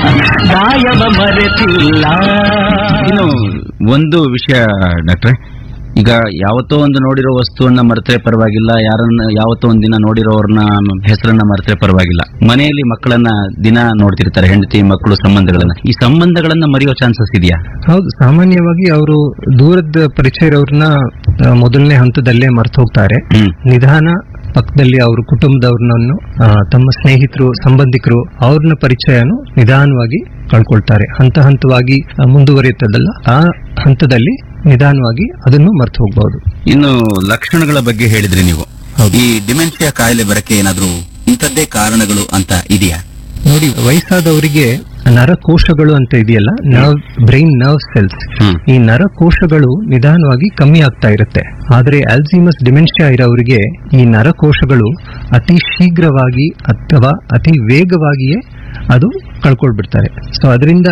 ಗಾಯವ ಮರೆತಿಲ್ಲ ಇನ್ನು ಒಂದು ವಿಷಯ ಡಾಕ್ಟ್ರೆ ಈಗ ಯಾವತ್ತೋ ಒಂದು ನೋಡಿರೋ ವಸ್ತುವನ್ನ ಮರೆತರೆ ಪರವಾಗಿಲ್ಲ ಯಾರನ್ನ ಯಾವತ್ತೋ ಒಂದಿನ ನೋಡಿರೋರ್ನ ಹೆಸರನ್ನ ಮರೆತರೆ ಪರವಾಗಿಲ್ಲ ಮನೆಯಲ್ಲಿ ಮಕ್ಕಳನ್ನ ದಿನ ನೋಡ್ತಿರ್ತಾರೆ ಹೆಂಡತಿ ಮಕ್ಕಳು ಸಂಬಂಧಗಳನ್ನ ಈ ಸಂಬಂಧಗಳನ್ನ ಮರೆಯೋ ಚಾನ್ಸಸ್ ಇದೆಯಾ ಹೌದು ಸಾಮಾನ್ಯವಾಗಿ ಅವರು ದೂರದ ಪರಿಚಯ ಇರೋರ್ನ ಆ, ಮೊದಲನೇ ಹಂತದಲ್ಲೇ ಮರ್ತು ಹೋಗ್ತಾರೆ ಹ್ಮ್ ನಿಧಾನ ಪಕ್ಕದಲ್ಲಿ ಅವ್ರ ಕುಟುಂಬದವ್ರನ್ನು ತಮ್ಮ ಸ್ನೇಹಿತರು ಸಂಬಂಧಿಕರು ಅವ್ರನ್ನ ಪರಿಚಯನು ನಿಧಾನವಾಗಿ ಕಳ್ಕೊಳ್ತಾರೆ ಹಂತ ಹಂತವಾಗಿ ಆ, ಮುಂದುವರಿಯುತ್ತದಲ್ಲ ಆ ಹಂತದಲ್ಲಿ ನಿಧಾನವಾಗಿ ಅದನ್ನು ಮರ್ತು ಹೋಗ್ಬಹುದು ಇನ್ನು ಲಕ್ಷಣಗಳ ಬಗ್ಗೆ ಹೇಳಿದ್ರಿ ನೀವು ಹೌದು. ಈ ಡಿಮೆನ್ಷಿಯಾ ಕಾಯಿಲೆ ಬರಕ್ಕೆ ಏನಾದ್ರೂ ಇಂಥದ್ದೇ ಕಾರಣಗಳು ಅಂತ ಇದೆಯಾ ನೋಡಿ ವಯಸ್ಸಾದವರಿಗೆ ನರಕೋಶಗಳು ಅಂತ ಇದೆಯಲ್ಲ ನರ್ವ್ ಬ್ರೈನ್ ನರ್ವ್ ಸೆಲ್ಸ್ ಹ್ಮ್. ಈ ನರಕೋಶಗಳು ನಿಧಾನವಾಗಿ ಕಮ್ಮಿ ಆಗ್ತಾ ಇರುತ್ತೆ ಆದ್ರೆ ಆಲ್ಝೀಮಸ್ ಡಿಮೆನ್ಷಿಯಾ ಇರೋರಿಗೆ ಈ ನರಕೋಶಗಳು ಅತಿ ಶೀಘ್ರವಾಗಿ ಅಥವಾ ಅತಿ ವೇಗವಾಗಿಯೇ ಅದು ಕಳ್ಕೊಳ್ಬಿಡ್ತಾರೆ ಸೊ ಅದರಿಂದ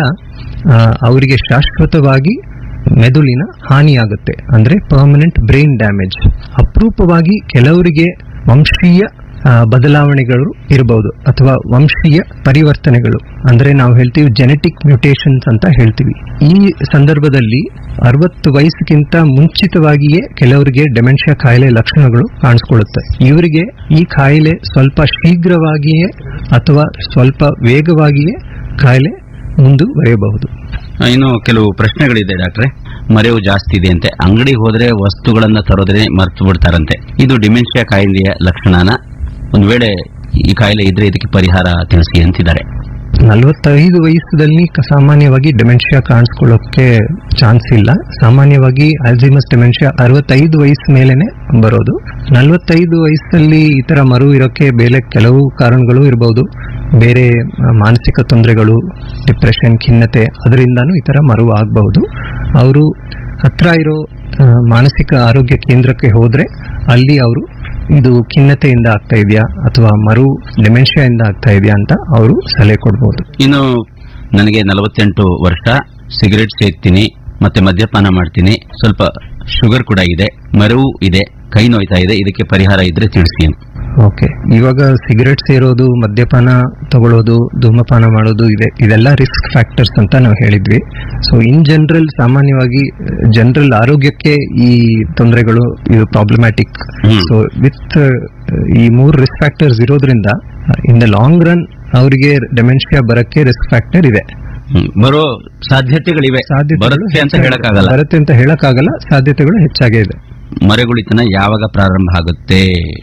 ಅವರಿಗೆ ಶಾಶ್ವತವಾಗಿ ಮೆದುಳಿನ ಹಾನಿಯಾಗುತ್ತೆ ಅಂದ್ರೆ ಪರ್ಮನೆಂಟ್ ಬ್ರೈನ್ ಡ್ಯಾಮೇಜ್ ಅಪರೂಪವಾಗಿ ಕೆಲವರಿಗೆ ವಂಶೀಯ ಆ, ಬದಲಾವಣೆಗಳು ಇರಬಹುದು ಅಥವಾ ವಂಶೀಯ ಪರಿವರ್ತನೆಗಳು ಅಂದ್ರೆ ನಾವು ಹೇಳ್ತೀವಿ ಜೆನೆಟಿಕ್ ಮ್ಯೂಟೇಷನ್ಸ್ ಅಂತ ಹೇಳ್ತೀವಿ ಈ ಸಂದರ್ಭದಲ್ಲಿ ಅರವತ್ತು ವಯಸ್ಸಿಗಿಂತ ಮುಂಚಿತವಾಗಿಯೇ ಕೆಲವರಿಗೆ ಡೆಮೆನ್ಷಿಯಾ ಕಾಯಿಲೆ ಲಕ್ಷಣಗಳು ಕಾಣಿಸ್ಕೊಳ್ಳುತ್ತೆ ಇವರಿಗೆ ಈ ಕಾಯಿಲೆ ಸ್ವಲ್ಪ ಶೀಘ್ರವಾಗಿಯೇ ಅಥವಾ ಸ್ವಲ್ಪ ವೇಗವಾಗಿಯೇ ಕಾಯಿಲೆ ಮುಂದುವರಿಯಬಹುದು ಆ, ಇನ್ನು ಕೆಲವು ಪ್ರಶ್ನೆಗಳಿದೆ ಡಾಕ್ಟ್ರೆ ಮರೆವು ಜಾಸ್ತಿ ಇದೆ ಅಂತೆ ಅಂಗಡಿಗೆ ಹೋದ್ರೆ ವಸ್ತುಗಳನ್ನ ತರೋದ್ರೆ ಮರ್ತು ಬಿಡ್ತಾರಂತೆ ಇದು ಡಿಮೆನ್ಷಿಯಾ ಕಾಯಿಲೆಯ ಲಕ್ಷಣನ ಒಂದ್ ವೇಳೆ ಈ ಕಾಯಿಲೆ ಇದ್ರೆ ಇದಕ್ಕೆ ಪರಿಹಾರ ತಿಳಿಸಿ ಅಂತಿದ್ದಾರೆ ನಲವತ್ತೈದು ವಯಸ್ಸಲ್ಲಿ ಕ- ಸಾಮಾನ್ಯವಾಗಿ ಡೆಮೆನ್ಷಿಯಾ ಕಾಣಿಸ್ಕೊಳ್ಳೋಕೆ ಚಾನ್ಸ್ ಇಲ್ಲ ಸಾಮಾನ್ಯವಾಗಿ ಆಲ್ಝಿಮಸ್ ಡೆಮೆನ್ಷಿಯಾ ಅರವತ್ತೈದು ವಯಸ್ಸು ಮೇಲೆನೆ ಬರೋದು ನಲವತ್ತೈದು ವಯಸ್ಸಲ್ಲಿ ಈ ತರ ಮರು ಇರೋಕೆ ಬೇರೆ ಕೆಲವು ಕಾರಣಗಳು ಇರಬಹುದು ಬೇರೆ ಆ, ಮಾನಸಿಕ ತೊಂದರೆಗಳು ಡಿಪ್ರೆಷನ್ ಖಿನ್ನತೆ ಅದರಿಂದಾನು ಈ ತರ ಮರು ಆಗಬಹುದು ಅವರು ಹತ್ರ ಇರೋ ಆ, ಮಾನಸಿಕ ಆರೋಗ್ಯ ಕೇಂದ್ರಕ್ಕೆ ಹೋದ್ರೆ ಅಲ್ಲಿ ಅವರು ಇದು ಖಿನ್ನತೆಯಿಂದ ಆಗ್ತಾ ಇದೆಯಾ ಅಥವಾ ಮರು ಡೆಮೆನ್ಷಿಯಾಯಿಂದ ಆಗ್ತಾ ಇದೆಯಾ ಅಂತ ಅವರು ಸಲಹೆ ಕೊಡ್ಬೋದು ಇನ್ನು ನನಗೆ ನಲವತ್ತೆಂಟು ವರ್ಷ ಸಿಗರೆಟ್ ಸೇರ್ತೀನಿ ಮತ್ತೆ ಮದ್ಯಪಾನ ಮಾಡ್ತೀನಿ ಸ್ವಲ್ಪ ಶುಗರ್ ಕೂಡ ಇದೆ ಮರವು ಇದೆ ಕೈ ನೋಯ್ತಾ ಇದೆ ಇದಕ್ಕೆ ಪರಿಹಾರ ಇದ್ರೆ ತಿಳಿಸಿ ಅಂತ. ಓಕೆ ಇವಾಗ ಸಿಗರೆಟ್ ಸೇರೋದು ಮದ್ಯಪಾನ ತಗೊಳ್ಳೋದು ಧೂಮಪಾನ ಮಾಡೋದು ಇದೆ ಇದೆಲ್ಲ ರಿಸ್ಕ್ ಫ್ಯಾಕ್ಟರ್ಸ್ ಅಂತ ನಾವು ಹೇಳಿದ್ವಿ ಸೊ ಇನ್ ಜನರಲ್ ಸಾಮಾನ್ಯವಾಗಿ ಜನರಲ್ ಆರೋಗ್ಯಕ್ಕೆ ಈ ತೊಂದರೆಗಳು ಇದು ಪ್ರಾಬ್ಲಮ್ಯಾಟಿಕ್ ಹ್ಮ್. ಸೊ ವಿತ್ ಈ ಮೂರು ರಿಸ್ಕ್ ಫ್ಯಾಕ್ಟರ್ಸ್ ಇರೋದ್ರಿಂದ ಇನ್ ದ ಲಾಂಗ್ ರನ್ ಅವರಿಗೆ ಡೆಮೆನ್ಷಿಯಾ ಬರಕ್ಕೆ ರಿಸ್ಕ್ ಫ್ಯಾಕ್ಟರ್ ಇದೆ ಹ್ಮ್. ಬರೋ ಸಾಧ್ಯತೆಗಳಿವೆ ಸಾಧ್ಯತೆಗಳು ಬರುತ್ತೆ ಅಂತ ಹೆಚ್ಚಾಗಿ- ಹೇಳಕ್ಕಾಗಲ್ಲ ಬರುತ್ತೆ ಅಂತ ಹೇಳಕ್ಕಾಗಲ್ಲ ಸಾಧ್ಯತೆಗಳು ಹೆಚ್ಚಾಗೇ ಇದೆ ಮರೆಗುಳಿತನ ಯಾವಾಗ ಪ್ರಾರಂಭ ಆಗುತ್ತೆ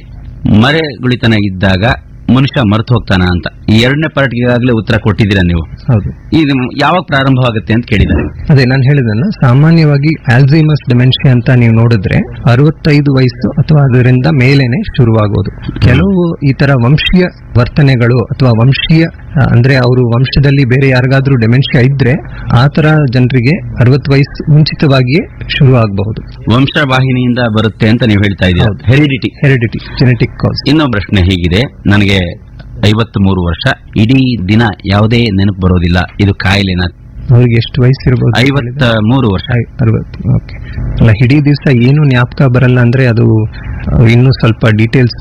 ಮರೆಗುಳಿತನ ಇದ್ದಾಗ ಮನುಷ್ಯ ಮರೆತು ಹೋಗ್ತಾನ ಅಂತ ಈ ಎರಡನೇ ಪಾರ್ಟ್ ಈಗಾಗಲೇ ಉತ್ತರ ಕೊಟ್ಟಿದ್ದೀರಾ ನೀವು ಹೌದು ಇದು ಯಾವಾಗ ಪ್ರಾರಂಭವಾಗುತ್ತೆ ಅಂತ ಕೇಳಿದ್ದಾರೆ ಅದೇ ನಾನು ಹೇಳಿದನ್ನ ಸಾಮಾನ್ಯವಾಗಿ ಆಲ್ಝೈಮಸ್ ಡೆಮೆನ್ಷಿಯಾ ಅಂತ ನೀವು ನೋಡಿದ್ರೆ ಅರವತ್ತೈದು ವಯಸ್ಸು ಅಥವಾ ಅದರಿಂದ ಮೇಲೇನೆ ಶುರುವಾಗೋದು ಕೆಲವು ಈ ತರ ವಂಶೀಯ ವರ್ತನೆಗಳು ಅಥವಾ ವಂಶೀಯ ಆ, ಅಂದ್ರೆ ಅವರು ವಂಶದಲ್ಲಿ ಬೇರೆ ಯಾರಿಗಾದ್ರೂ ಡೆಮೆನ್ಷಿಯಾ ಇದ್ರೆ ಆ ತರ ಜನರಿಗೆ ಅರವತ್ತು ವಯಸ್ಸು ಮುಂಚಿತವಾಗಿಯೇ ಶುರು ಆಗಬಹುದು ವಂಶವಾಹಿನಿಯಿಂದ ಬರುತ್ತೆ ಅಂತ ನೀವು ಹೇಳ್ತಾ ಇದ್ದೀರಾ ಹೌದು. ಹೆರಿಡಿಟಿ ಹೆರಿಡಿಟಿ ಜೆನೆಟಿಕ್ ಕಾಸ್ ಇನ್ನೊಂದು ಪ್ರಶ್ನೆ ಹೀಗಿದೆ ನನಗೆ ಐವತ್ತ್ ಮೂರು ವರ್ಷ ಇಡೀ ದಿನ ಯಾವುದೇ ನೆನಪು ಬರೋದಿಲ್ಲ ಇದು ಕಾಯಿಲೆನ ಅವ್ರಿಗೆ ಎಷ್ಟು ವಯಸ್ಸು ಇರ್ಬೋದು ಐವತ್ತ ಮೂರು ವರ್ಷ ಅರವತ್ತು ಓಕೆ ಅಲ್ಲ ಇಡೀ ದಿವಸ ಏನು ಜ್ಞಾಪಕ ಬರಲ್ಲ ಅಂದ್ರೆ ಅದು ಅವ್ರು ಇನ್ನೂ ಸ್ವಲ್ಪ ಡೀಟೇಲ್ಸ್